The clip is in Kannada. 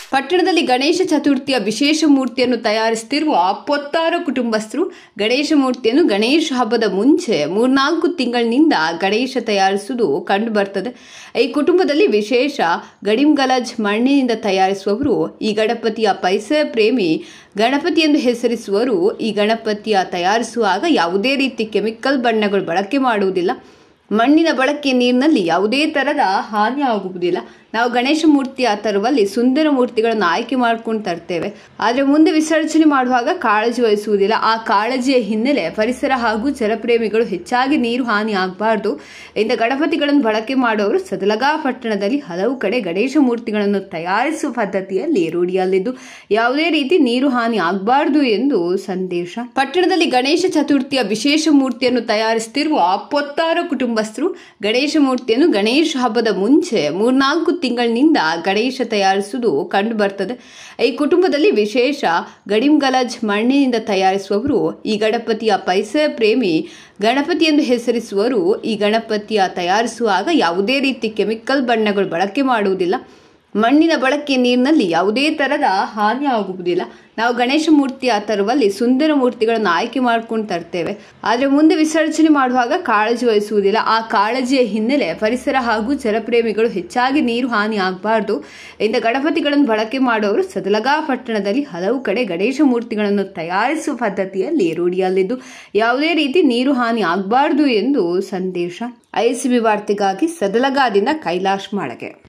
ಪಟ್ಟಣದಲ್ಲಿ ಗಣೇಶ ಚತುರ್ಥಿಯ ವಿಶೇಷ ಮೂರ್ತಿಯನ್ನು ತಯಾರಿಸುತ್ತಿರುವ ಪೊತ್ತಾರ ಕುಟುಂಬಸ್ಥರು ಗಣೇಶ ಮೂರ್ತಿಯನ್ನು ಗಣೇಶ ಹಬ್ಬದ ಮುಂಚೆ ಮೂರ್ನಾಲ್ಕು ತಿಂಗಳಿನಿಂದ ಗಣೇಶ ತಯಾರಿಸುವುದು ಕಂಡು ಬರ್ತದೆ ಈ ಕುಟುಂಬದಲ್ಲಿ ವಿಶೇಷ ಗಡಿಂಗಲಜ್ ಮಣ್ಣಿನಿಂದ ತಯಾರಿಸುವವರು ಈ ಗಣಪತಿಯ ಪೈಸೆ ಪ್ರೇಮಿ ಗಣಪತಿ ಎಂದು ಹೆಸರಿಸುವರು ಈ ಗಣಪತಿಯ ತಯಾರಿಸುವಾಗ ಯಾವುದೇ ರೀತಿ ಕೆಮಿಕಲ್ ಬಣ್ಣಗಳು ಬಳಕೆ ಮಾಡುವುದಿಲ್ಲ ಮಣ್ಣಿನ ಬಳಕೆ ನೀರಿನಲ್ಲಿ ಯಾವುದೇ ತರಹದ ಹಾನಿ ಆಗುವುದಿಲ್ಲ ನಾವು ಗಣೇಶ ಮೂರ್ತಿಯ ತರುವಲ್ಲಿ ಸುಂದರ ಮೂರ್ತಿಗಳನ್ನು ಆಯ್ಕೆ ಮಾಡ್ಕೊಂಡು ತರ್ತೇವೆ ಆದರೆ ಮುಂದೆ ವಿಸರ್ಜನೆ ಮಾಡುವಾಗ ಕಾಳಜಿ ವಹಿಸುವುದಿಲ್ಲ ಆ ಕಾಳಜಿಯ ಹಿನ್ನೆಲೆ ಪರಿಸರ ಹಾಗೂ ಜಲಪ್ರೇಮಿಗಳು ಹೆಚ್ಚಾಗಿ ನೀರು ಹಾನಿ ಆಗಬಾರ್ದು ಇಂದ ಗಣಪತಿಗಳನ್ನು ಬಳಕೆ ಮಾಡುವವರು ಸದಲಗಾ ಪಟ್ಟಣದಲ್ಲಿ ಹಲವು ಕಡೆ ಗಣೇಶ ಮೂರ್ತಿಗಳನ್ನು ತಯಾರಿಸುವ ಪದ್ಧತಿಯಲ್ಲಿ ರೂಢಿಯಲ್ಲಿದ್ದು ಯಾವುದೇ ರೀತಿ ನೀರು ಹಾನಿ ಆಗಬಾರ್ದು ಎಂದು ಸಂದೇಶ ಪಟ್ಟಣದಲ್ಲಿ ಗಣೇಶ ಚತುರ್ಥಿಯ ವಿಶೇಷ ಮೂರ್ತಿಯನ್ನು ತಯಾರಿಸುತ್ತಿರುವ ಪೊತ್ತಾರ ಕುಟುಂಬಸ್ಥರು ಗಣೇಶ ಮೂರ್ತಿಯನ್ನು ಗಣೇಶ ಹಬ್ಬದ ಮುಂಚೆ ಮೂರ್ನಾಲ್ಕು ತಿಂಗಳಿನಿಂದ ಗಣೇಶ ತಯಾರಿಸುವುದು ಕಂಡು ಬರ್ತದೆ ಈ ಕುಟುಂಬದಲ್ಲಿ ವಿಶೇಷ ಗಡಿಂಗಲಜ್ ಮಣ್ಣಿನಿಂದ ತಯಾರಿಸುವವರು ಈ ಗಣಪತಿಯ ಪೈಸೆ ಪ್ರೇಮಿ ಗಣಪತಿ ಎಂದು ಹೆಸರಿಸುವರು ಈ ಗಣಪತಿಯ ತಯಾರಿಸುವಾಗ ಯಾವುದೇ ರೀತಿ ಕೆಮಿಕಲ್ ಬಣ್ಣಗಳು ಬಳಕೆ ಮಾಡುವುದಿಲ್ಲ ಮಣ್ಣಿನ ಬಳಕೆ ನೀರಿನಲ್ಲಿ ಯಾವುದೇ ತರಹದ ಹಾನಿ ಆಗುವುದಿಲ್ಲ ನಾವು ಗಣೇಶ ಮೂರ್ತಿಯ ತರುವಲ್ಲಿ ಸುಂದರ ಮೂರ್ತಿಗಳನ್ನು ಆಯ್ಕೆ ಮಾಡ್ಕೊಂಡು ತರ್ತೇವೆ ಆದರೆ ಮುಂದೆ ವಿಸರ್ಜನೆ ಮಾಡುವಾಗ ಕಾಳಜಿ ವಹಿಸುವುದಿಲ್ಲ ಆ ಕಾಳಜಿಯ ಹಿನ್ನೆಲೆ ಪರಿಸರ ಹಾಗೂ ಜಲಪ್ರೇಮಿಗಳು ಹೆಚ್ಚಾಗಿ ನೀರು ಹಾನಿ ಆಗಬಾರ್ದು ಇಂದ ಗಣಪತಿಗಳನ್ನು ಬಳಕೆ ಮಾಡುವವರು ಸದಲಗಾ ಪಟ್ಟಣದಲ್ಲಿ ಹಲವು ಕಡೆ ಗಣೇಶ ಮೂರ್ತಿಗಳನ್ನು ತಯಾರಿಸುವ ಪದ್ಧತಿಯಲ್ಲಿ ರೂಢಿಯಲ್ಲಿದ್ದು ಯಾವುದೇ ರೀತಿ ನೀರು ಹಾನಿ ಆಗಬಾರ್ದು ಎಂದು ಸಂದೇಶ ಐಸಿಬಿ ವಾರ್ತೆಗಾಗಿ ಸದಲಗಾದಿಂದ ಕೈಲಾಶ್ ಮಾಳಗೆ